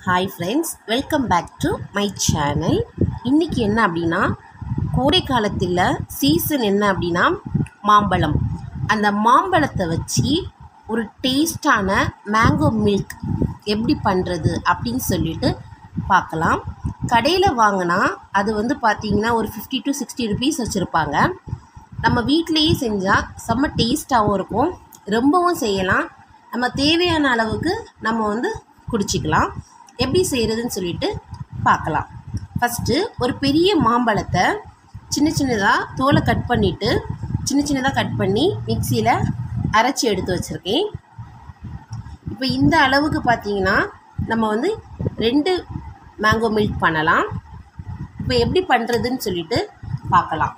hi friends welcome back to my channel இன்றைக்கி என்ன அப்படின்னா கோடை காலத்தில் சீசன் என்ன அப்படின்னா மாம்பழம் அந்த மாம்பழத்தை வச்சு ஒரு டேஸ்டான மேங்கோ மில்க் எப்படி பண்ணுறது அப்படின்னு சொல்லிட்டு பார்க்கலாம் கடையில் வாங்கினா அது வந்து பார்த்திங்கன்னா ஒரு ஃபிஃப்டி டு சிக்ஸ்டி ருபீஸ் வச்சுருப்பாங்க நம்ம வீட்டிலையே செஞ்சால் செம்ம டேஸ்ட்டாகவும் இருக்கும் ரொம்பவும் செய்யலாம் நம்ம தேவையான அளவுக்கு நம்ம வந்து குடிச்சிக்கலாம் எப்படி செய்கிறதுன்னு சொல்லிட்டு பார்க்கலாம் ஃபஸ்ட்டு ஒரு பெரிய மாம்பழத்தை சின்ன சின்னதாக தோலை கட் பண்ணிவிட்டு சின்ன சின்னதாக கட் பண்ணி மிக்சியில் அரைச்சி எடுத்து வச்சுருக்கேன் இப்போ இந்த அளவுக்கு பார்த்தீங்கன்னா நம்ம வந்து ரெண்டு மேங்கோ மில்க் பண்ணலாம் இப்போ எப்படி பண்ணுறதுன்னு சொல்லிட்டு பார்க்கலாம்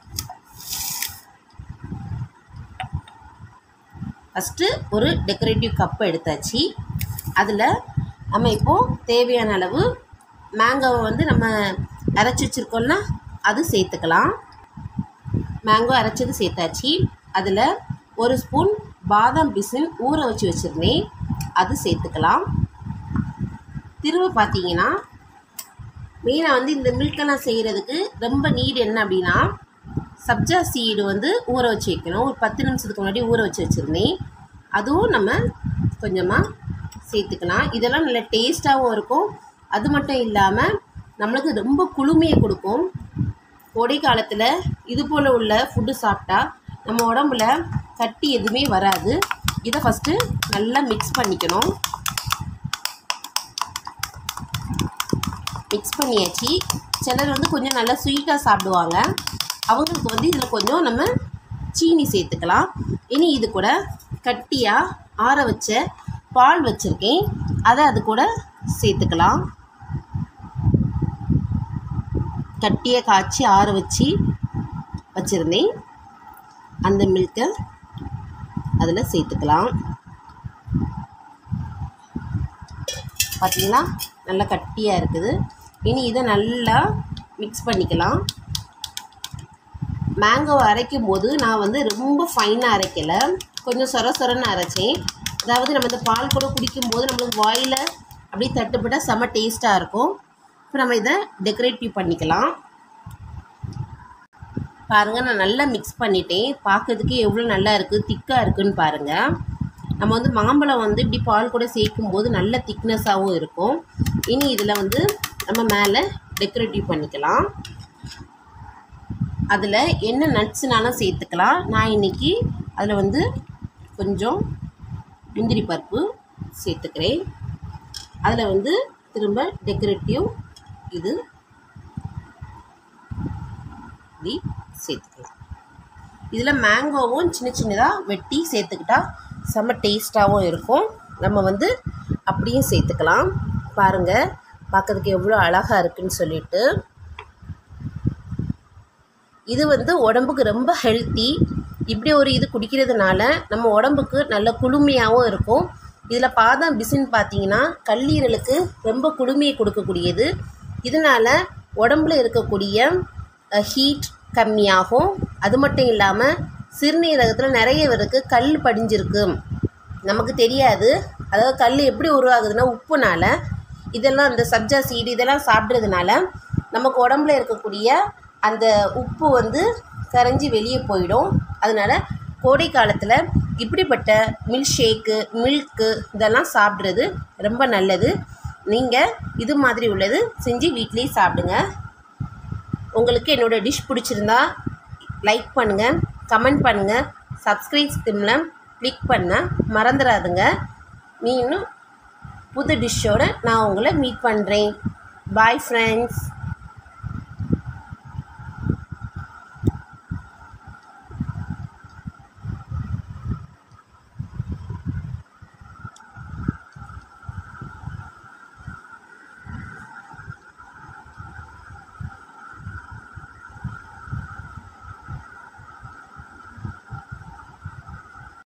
ஃபஸ்ட்டு ஒரு டெக்கரேட்டிவ் கப்பு எடுத்தாச்சு அதில் நம்ம இப்போது தேவையான அளவு மேங்கோவை வந்து நம்ம அரைச்சி வச்சுருக்கோம்ல அது சேர்த்துக்கலாம் மேங்கோ அரைச்சது சேர்த்தாச்சு அதில் ஒரு ஸ்பூன் பாதாம் பிசின் ஊற வச்சு வச்சுருந்தேன் அது சேர்த்துக்கலாம் திரும்ப பார்த்தீங்கன்னா மெயினாக வந்து இந்த மில்கெல்லாம் செய்கிறதுக்கு ரொம்ப நீடு என்ன அப்படின்னா சப்ஜா சீடு வந்து ஊற வச்சு வைக்கணும் ஒரு பத்து நிமிஷத்துக்கு முன்னாடி ஊற வச்சு வச்சுருந்தேன் அதுவும் நம்ம கொஞ்சமாக சேர்த்துக்கலாம் இதெல்லாம் நல்ல டேஸ்ட்டாகவும் இருக்கும் அது மட்டும் இல்லாமல் நம்மளுக்கு ரொம்ப குளுமையை கொடுக்கும் கோடை காலத்தில் இது போல் உள்ள ஃபுட்டு சாப்பிட்டா நம்ம உடம்புல கட்டி எதுவுமே வராது இதை ஃபஸ்ட்டு நல்லா மிக்ஸ் பண்ணிக்கணும் மிக்ஸ் பண்ணியாச்சு சிலர் வந்து கொஞ்சம் நல்லா ஸ்வீட்டாக சாப்பிடுவாங்க அவங்களுக்கு வந்து இதில் கொஞ்சம் நம்ம சீனி சேர்த்துக்கலாம் இனி இது கூட கட்டியாக ஆற வச்ச பால் வச்சுருக்கேன் அதை அது கூட சேர்த்துக்கலாம் கட்டியை காய்ச்சி ஆற வச்சு வச்சுருந்தேன் அந்த மில்கை அதில் சேர்த்துக்கலாம் பார்த்திங்களா நல்லா கட்டியாக இருக்குது இனி இதை நல்லா மிக்ஸ் பண்ணிக்கலாம் மேங்கோவை அரைக்கும் போது நான் வந்து ரொம்ப ஃபைனாக அரைக்கலை கொஞ்சம் சொர சொரன்னு அரைச்சேன் அதாவது நம்ம இந்த பால் கூட குடிக்கும்போது நம்மளுக்கு வாயில் அப்படியே தட்டுப்பட்டால் செம்ம டேஸ்ட்டாக இருக்கும் இப்போ நம்ம இதை டெக்கரேட்டிவ் பண்ணிக்கலாம் பாருங்கள் நான் நல்லா மிக்ஸ் பண்ணிட்டேன் பார்க்கறதுக்கு எவ்வளோ நல்லா இருக்குது திக்காக இருக்குதுன்னு பாருங்கள் நம்ம வந்து மாம்பழம் வந்து இப்படி பால் கூட சேர்க்கும் போது நல்ல திக்னஸாகவும் இருக்கும் இனி இதில் வந்து நம்ம மேலே டெக்கரேட்டிவ் பண்ணிக்கலாம் அதில் என்ன நட்ஸ்னாலும் சேர்த்துக்கலாம் நான் இன்றைக்கி அதில் வந்து கொஞ்சம் முந்திரி பருப்பு சேர்த்துக்கிறேன் அதில் வந்து திரும்ப டெக்கரேட்டிவ் இது இப்படி சேர்த்துக்கலாம் இதில் மேங்கோவும் சின்ன சின்னதாக வெட்டி சேர்த்துக்கிட்டா செம்ம டேஸ்ட்டாகவும் இருக்கும் நம்ம வந்து அப்படியும் சேர்த்துக்கலாம் பாருங்கள் பார்க்கறதுக்கு எவ்வளோ அழகாக இருக்குன்னு சொல்லிட்டு இது வந்து உடம்புக்கு ரொம்ப ஹெல்த்தி இப்படி ஒரு இது குடிக்கிறதுனால நம்ம உடம்புக்கு நல்ல குளுமையாகவும் இருக்கும் இதில் பாதாம் பிசின் பார்த்தீங்கன்னா கல்லீரலுக்கு ரொம்ப குளுமையை கொடுக்கக்கூடியது இதனால் உடம்புல இருக்கக்கூடிய ஹீட் கம்மியாகும் அது மட்டும் இல்லாமல் சிறுநீரகத்தில் நிறைய பேருக்கு கல் படிஞ்சிருக்கு நமக்கு தெரியாது அதாவது கல் எப்படி உருவாகுதுன்னா உப்புனால இதெல்லாம் இந்த சப்ஜா சீடு இதெல்லாம் சாப்பிட்றதுனால நமக்கு உடம்புல இருக்கக்கூடிய அந்த உப்பு வந்து கரைஞ்சி வெளியே போயிடும் அதனால் கோடை காலத்தில் இப்படிப்பட்ட மில்க் ஷேக்கு மில்க்கு இதெல்லாம் சாப்பிட்றது ரொம்ப நல்லது நீங்கள் இது மாதிரி உள்ளது செஞ்சு வீட்லேயே சாப்பிடுங்க உங்களுக்கு என்னோடய டிஷ் பிடிச்சிருந்தா லைக் பண்ணுங்கள் கமெண்ட் பண்ணுங்கள் சப்ஸ்கிரைப் ஸ்கிம்மில் கிளிக் பண்ண மறந்துடாதுங்க நீ இன்னும் புது டிஷ்ஷோடு நான் உங்களை மீட் பண்ணுறேன் பாய் ஃப்ரெண்ட்ஸ்